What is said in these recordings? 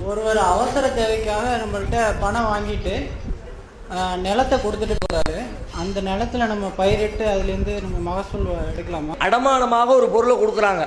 ஒருவர் அவசர தேவைக்காக நம்மள்ட்ட பணம் வாங்கிட்டு ஆஹ், நிலத்தை கொடுத்துட்டு போறாரு அந்த நிலத்துல நம்ம பயிரிட்டு அதுலேருந்து நம்ம மகசூல் எடுக்கலாமா அடமானமாக ஒரு பொருளை கொடுக்குறாங்க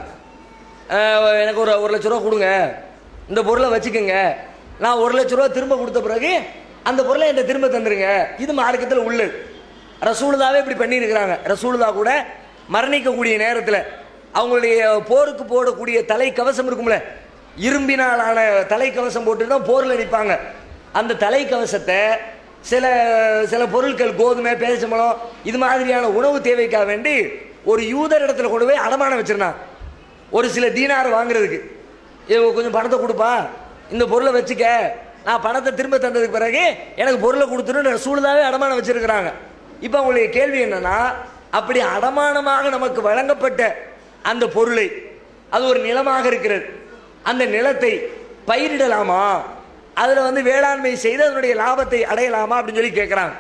அஹ் எனக்கு ஒரு ஒரு லட்ச ரூபா கொடுங்க இந்த பொருளை வச்சுக்கோங்க நான் ஒரு லட்ச ரூபா திரும்ப கொடுத்த பிறகு அந்த பொருளை என்கிட்ட திரும்ப தந்துருங்க இது மார்க்கத்தில் உள்ளது ரசூலுதாவே இப்படி பண்ணியிருக்கிறாங்க ரசூலுதா கூட மரணிக்கக்கூடிய நேரத்தில் அவங்களுடைய போருக்கு போடக்கூடிய தலை கவசம் இருக்கும்ல இரும்பினாலான தலை கவசம் போட்டு தான் போரில் நிற்பாங்க அந்த தலை கவசத்தை சில சில பொருட்கள் கோதுமை பேரிச்சம்பழம் இது மாதிரியான உணவு தேவைக்காக வேண்டி ஒரு யூதர் இடத்துல கொண்டு போய் அடமானம் வச்சிருந்தாங்க ஒரு சில தீனார் வாங்குறதுக்கு இவன் கொஞ்சம் பணத்தை கொடுப்பா இந்த பொருளை வச்சுக்க நான் பணத்தை திரும்ப தந்ததுக்கு பிறகு எனக்கு பொருளை கொடுத்துருன்னு சூழ்நிலாவே அடமானம் வச்சிருக்கிறாங்க இப்போ அவங்களுடைய கேள்வி என்னன்னா அப்படி அடமானமாக நமக்கு வழங்கப்பட்ட அந்த பொருளை அது ஒரு நிலமாக இருக்கிறது அந்த நிலத்தை பயிரிடலாமா அதில் வந்து வேளாண்மை செய்து அதனுடைய லாபத்தை அடையலாமா அப்படின்னு சொல்லி கேட்குறாங்க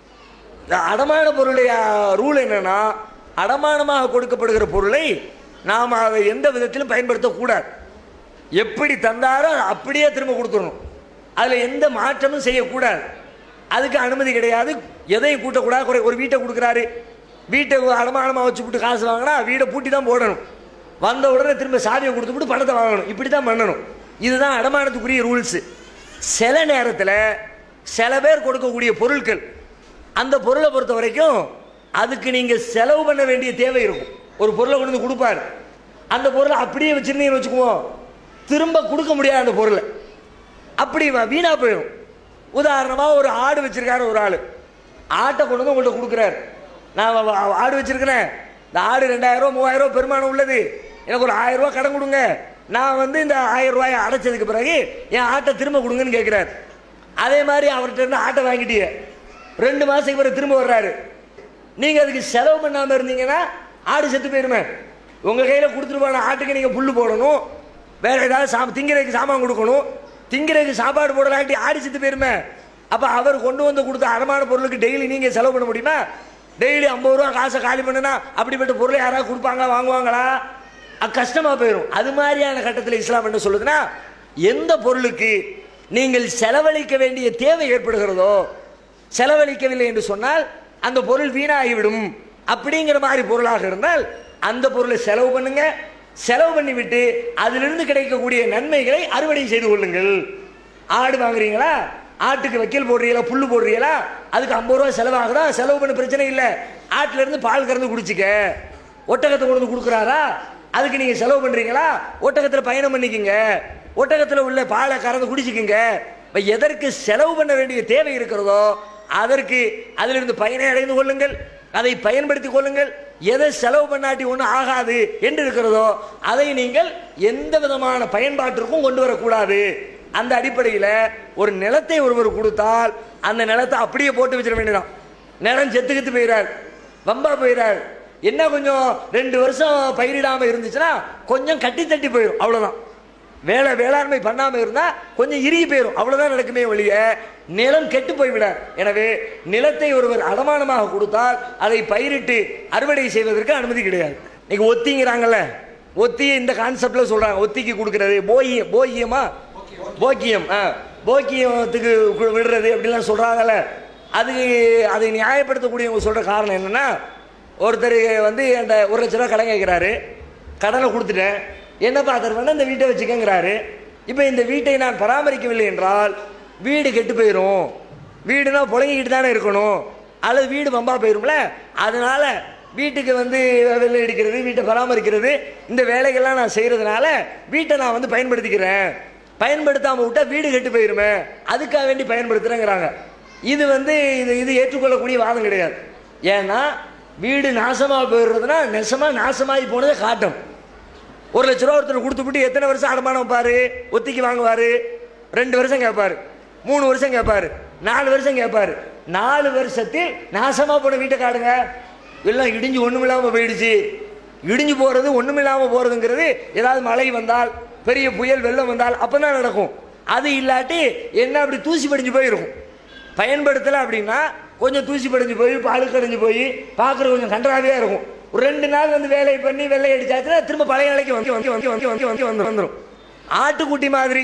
இந்த அடமான பொருளுடைய ரூல் என்னன்னா அடமானமாக கொடுக்கப்படுகிற பொருளை நாம் அதை எந்த விதத்திலும் பயன்படுத்தக்கூடாது எப்படி தந்தாரோ அதை அப்படியே திரும்ப கொடுத்துடணும் அதில் எந்த மாற்றமும் செய்யக்கூடாது அதுக்கு அனுமதி கிடையாது எதையும் கூட்டக்கூடாது குறை- ஒரு வீட்டை கொடுக்குறாரு வீட்டை அடமானமாக வச்சுவிட்டு காசு வாங்கினா வீடை பூட்டி தான் போடணும் வந்த உடனே திரும்ப சாவியை கொடுத்துவிட்டு பணத்தை வாங்கணும் இப்படி தான் பண்ணணும் இதுதான் அடமானத்துக்குரிய ரூல்ஸு சில நேரத்தில் சில பேர் கொடுக்கக்கூடிய பொருட்கள் அந்த பொருளை பொறுத்த வரைக்கும் அதுக்கு நீங்கள் செலவு பண்ண வேண்டிய தேவை இருக்கும் ஒரு பொருளை கொண்டு வந்து கொடுப்பாரு அந்த பொருளை அப்படியே வச்சிருந்தீங்கன்னு வச்சுக்குவோம் திரும்ப கொடுக்க முடியாது அந்த பொருளை அப்படி வ- வீணா போயிடும் உதாரணமாக ஒரு ஆடு வச்சிருக்காரு ஒரு ஆள் ஆட்டை கொண்டு வந்து உங்கள்கிட்ட கொடுக்குறாரு நான் வ- வ- ஆடு வச்சிருக்கிறேன் இந்த ஆடு ரெண்டாயிரம் ரூபா மூவாயிரம் ரூபா பெருமானம் உள்ளது எனக்கு ஒரு ஆயிரம் ரூபா கடன் கொடுங்க நான் வந்து இந்த ஆயிரம் ரூபாயை அடைச்சதுக்கு பிறகு என் ஆட்டை திரும்ப கொடுங்கன்னு கேட்குறாரு அதே மாதிரி அவர்கிட்ட இருந்து ஆட்டை வாங்கிட்டிய ரெண்டு மாதத்துக்கு பிறகு திரும்ப வர்றாரு நீங்கள் அதுக்கு செலவு பண்ணாமல் இருந்தீங்கன்னா ஆடு செத்து போயிருமே உங்கள் கையில் கொடுத்துட்டு போன ஆட்டுக்கு நீங்கள் புல்லு போடணும் வேற ஏதாவது சா திங்கிறதுக்கு சாமான் கொடுக்கணும் திங்கிறதுக்கு சாப்பாடு போடலாட்டி ஆடு செத்து போயிருமே அப்போ அவர் கொண்டு வந்து கொடுத்த அடமான பொருளுக்கு டெய்லி நீங்கள் செலவு பண்ண முடியுமா டெய்லி ஐம்பது ரூபா காசை காலி பண்ணுனா அப்படிப்பட்ட பொருளை யாராவது கொடுப்பாங்க வாங்குவாங்களா அது கஷ்டமாக போயிடும் அது மாதிரியான கட்டத்தில் இஸ்லாம் என்ன சொல்லுதுன்னா எந்த பொருளுக்கு நீங்கள் செலவழிக்க வேண்டிய தேவை ஏற்படுகிறதோ செலவழிக்கவில்லை என்று சொன்னால் அந்த பொருள் வீணாகிவிடும் அப்படிங்கிற மாதிரி பொருளாக இருந்தால் அந்த பொருளை செலவு பண்ணுங்க செலவு பண்ணிவிட்டு அதிலிருந்து கிடைக்கக்கூடிய நன்மைகளை அறுவடை செய்து கொள்ளுங்கள் ஆடு வாங்குறீங்களா ஆட்டுக்கு வைக்கல் போடுறீங்களா புல்லு போடுறீங்களா அதுக்கு ஐம்பது ரூபா செலவாகுதா செலவு பண்ண பிரச்சனை இல்லை ஆட்டுல இருந்து பால் கறந்து குடிச்சிக்க ஒட்டகத்தை கொண்டு வந்து கொடுக்குறாரா அதுக்கு நீங்க செலவு பண்றீங்களா ஒட்டகத்துல பயணம் பண்ணிக்கங்க ஒட்டகத்துல உள்ள பாலை கறந்து குடிச்சுக்குங்க இப்ப எதற்கு செலவு பண்ண வேண்டிய தேவை இருக்கிறதோ அதற்கு அதிலிருந்து பயனை அடைந்து கொள்ளுங்கள் அதை பயன்படுத்திக் கொள்ளுங்கள் எதை செலவு பண்ணாட்டி ஒன்றும் ஆகாது என்று இருக்கிறதோ அதை நீங்கள் எந்த விதமான பயன்பாட்டிற்கும் கொண்டு வரக்கூடாது அந்த அடிப்படையில் ஒரு நிலத்தை ஒருவர் கொடுத்தால் அந்த நிலத்தை அப்படியே போட்டு வச்சிட வேண்டியதான் நிலம் செத்துக்கிட்டு போயிடார் வம்பா போயிடார் என்ன கொஞ்சம் ரெண்டு வருஷம் பயிரிடாம இருந்துச்சுன்னா கொஞ்சம் கட்டி தட்டி போயிடும் அவ்வளவுதான் வேலை வேளாண்மை பண்ணாம இருந்தா கொஞ்சம் இறுகி போயிடும் அவ்வளவுதான் நடக்குமே ஒழிய நிலம் கெட்டு போய்விடார் எனவே நிலத்தை ஒருவர் அடமானமாக கொடுத்தால் அதை பயிரிட்டு அறுவடை செய்வதற்கு அனுமதி கிடையாது இன்னைக்கு ஒத்திங்கிறாங்கல்ல ஒத்தி இந்த கான்செப்ட்ல சொல்றாங்க ஒத்திக்கு கொடுக்கறது போகியம் போகியமா போக்கியம் ஆ, போக்கியத்துக்கு கு- விடுறது அப்படிலாம் சொல்றாங்கல்ல அது அதை நியாயப்படுத்தக்கூடியவங்க சொல்ற காரணம் என்னன்னா ஒருத்தர் வந்து அந்த ஒரு லட்ச ரூபா கடன் கேட்கிறாரு கடனை கொடுத்துட்டேன் என்னப்பா தருவேன்னா இந்த வீட்டை வச்சுக்கங்கிறாரு இப்போ இந்த வீட்டை நான் பராமரிக்கவில்லை என்றால் வீடு கெட்டு போயிடும் வீடுனா புழங்கிக்கிட்டு தானே இருக்கணும் அல்லது வீடு வம்பா போயிரும்ல அதனால வீட்டுக்கு வந்து வெள்ளை அடிக்கிறது வீட்டை பராமரிக்கிறது இந்த வேலைகள்லாம் நான் செய்யறதுனால வீட்டை நான் வந்து பயன்படுத்திக்கிறேன் பயன்படுத்தாம விட்டா வீடு கெட்டு போயிருமே அதுக்காக வேண்டி பயன்படுத்துறேங்கிறாங்க இது வந்து இது இது ஏற்றுக்கொள்ளக்கூடிய வாதம் கிடையாது ஏன்னா வீடு நாசமா போயிடுறதுன்னா நெசமா நாசமாகி போனதை காட்டும் ஒரு லட்ச ரூபா ஒருத்தர் கொடுத்துவிட்டு எத்தனை வருஷம் அடமானம் வைப்பாரு ஒத்திக்கு வாங்குவாரு ரெண்டு வருஷம் கேட்பாரு மூணு வருஷம் கேட்பாரு நாலு வருஷம் கேட்பாரு நாலு வருஷத்தில் நாசமா போன வீட்டை காடுங்க எல்லாம் இடிஞ்சு ஒண்ணுமில்லாம போயிடுச்சு இடிஞ்சு போறது ஒண்ணுமில்லாம போறதுங்கிறது ஏதாவது மழை வந்தால் பெரிய புயல் வெள்ளம் வந்தால் அப்பதான் நடக்கும் அது இல்லாட்டி என்ன அப்படி தூசி படிஞ்சு போயிருக்கும் பயன்படுத்தலை அப்படின்னா கொஞ்சம் தூசி படிஞ்சு போய் பால் கடைஞ்சு போய் பார்க்குற கொஞ்சம் கன்றாவே இருக்கும் ஒரு ரெண்டு நாள் வந்து வேலையை பண்ணி வெள்ளை அடிச்சாச்சுன்னா திரும்ப பழைய நிலைக்கு வந்து வந்து வந்து வந்து வந்து வந்து வந்து வந்துடும் ஆட்டுக்குட்டி மாதிரி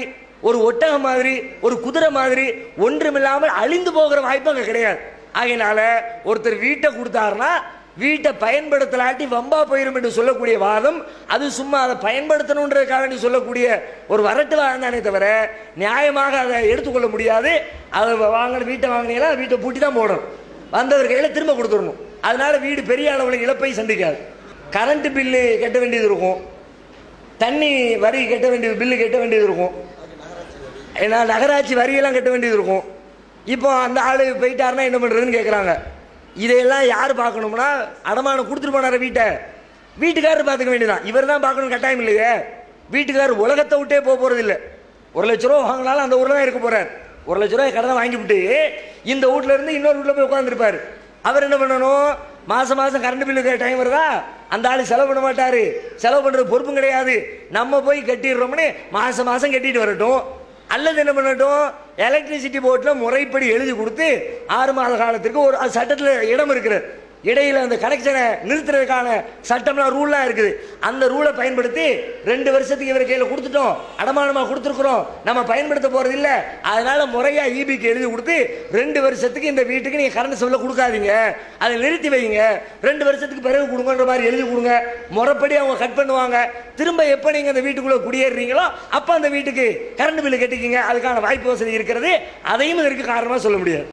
ஒரு ஒட்டகம் மாதிரி ஒரு குதிரை மாதிரி ஒன்றுமில்லாமல் அழிந்து போகிற வாய்ப்பு அங்கே கிடையாது ஆகையினால ஒருத்தர் வீட்டை கொடுத்தாருன்னா வீட்டை பயன்படுத்தலாட்டி வம்பா போயிரும் என்று சொல்லக்கூடிய வாதம் அது சும்மா அதை பயன்படுத்தணுன்றதுக்காக வேண்டி சொல்லக்கூடிய ஒரு வரட்டு வாதம் தானே தவிர நியாயமாக அதை எடுத்துக்கொள்ள முடியாது அதை வாங்கின வீட்டை வாங்கினீங்கன்னா வீட்டை பூட்டி தான் போடணும் வந்தவர் கையில் திரும்ப கொடுத்துடணும் அதனால வீடு பெரிய அளவில் இழப்பை சந்திக்காது கரண்ட் பில்லு கட்ட வேண்டியது இருக்கும் தண்ணி வரி கட்ட வேண்டியது பில்லு கட்ட வேண்டியது இருக்கும் ஏன்னா நகராட்சி வரியெல்லாம் கட்ட வேண்டியது இருக்கும் இப்போ அந்த ஆள் போயிட்டாருன்னா என்ன பண்ணுறதுன்னு கேட்குறாங்க இதையெல்லாம் யார் பார்க்கணும்னா அடமானம் கொடுத்துட்டு போனார வீட்டை வீட்டுக்காரர் பார்த்துக்க வேண்டியதான் இவர் தான் பார்க்கணும் கட்டாயம் இல்லையே வீட்டுக்காரர் உலகத்தை விட்டே போக போகிறது இல்லை ஒரு லட்ச ரூபா வாங்கினாலும் அந்த ஊரில் தான் இருக்க போகிறார் ஒரு லட்ச ரூபாய் கடனை வாங்கிவிட்டு இந்த வீட்ல இருந்து இன்னொரு வீட்டில் போய் உட்காந்துருப்பார் அவர் என்ன பண்ணணும் மாசம் மாசம் கரண்ட் பில்லுக்கு டைம் வருதா அந்த ஆளு செலவு பண்ண மாட்டாரு செலவு பண்றது பொறுப்பும் கிடையாது நம்ம போய் கட்டிடுறோம்னு மாசம் மாசம் கட்டிட்டு வரட்டும் அல்லது என்ன பண்ணட்டும் எலக்ட்ரிசிட்டி போர்ட்டில் முறைப்படி எழுதி கொடுத்து ஆறு மாத காலத்திற்கு ஒரு அது சட்டத்தில் இடம் இருக்கிறது இடையில அந்த கனெக்ஷனை நிறுத்துறதுக்கான சட்டம்லாம் ரூல்லாம் இருக்குது அந்த ரூலை பயன்படுத்தி ரெண்டு வருஷத்துக்கு இவர் கையில் கொடுத்துட்டோம் அடமானமாக கொடுத்துருக்குறோம் நம்ம பயன்படுத்த போறது இல்ல அதனால முறையா இபிக்கு எழுதி கொடுத்து ரெண்டு வருஷத்துக்கு இந்த வீட்டுக்கு நீங்க கரண்ட் செல்ல கொடுக்காதீங்க அதை நிறுத்தி வைங்க ரெண்டு வருஷத்துக்கு பிறகு கொடுங்கன்ற மாதிரி எழுதி கொடுங்க முறைப்படி அவங்க கட் பண்ணுவாங்க திரும்ப எப்போ நீங்க அந்த வீட்டுக்குள்ள குடியேறீங்களோ அப்போ அந்த வீட்டுக்கு கரண்ட் பில்லு கட்டிக்கிங்க அதுக்கான வாய்ப்பு வசதி இருக்கிறது அதையும் இதற்கு காரணமாக சொல்ல முடியாது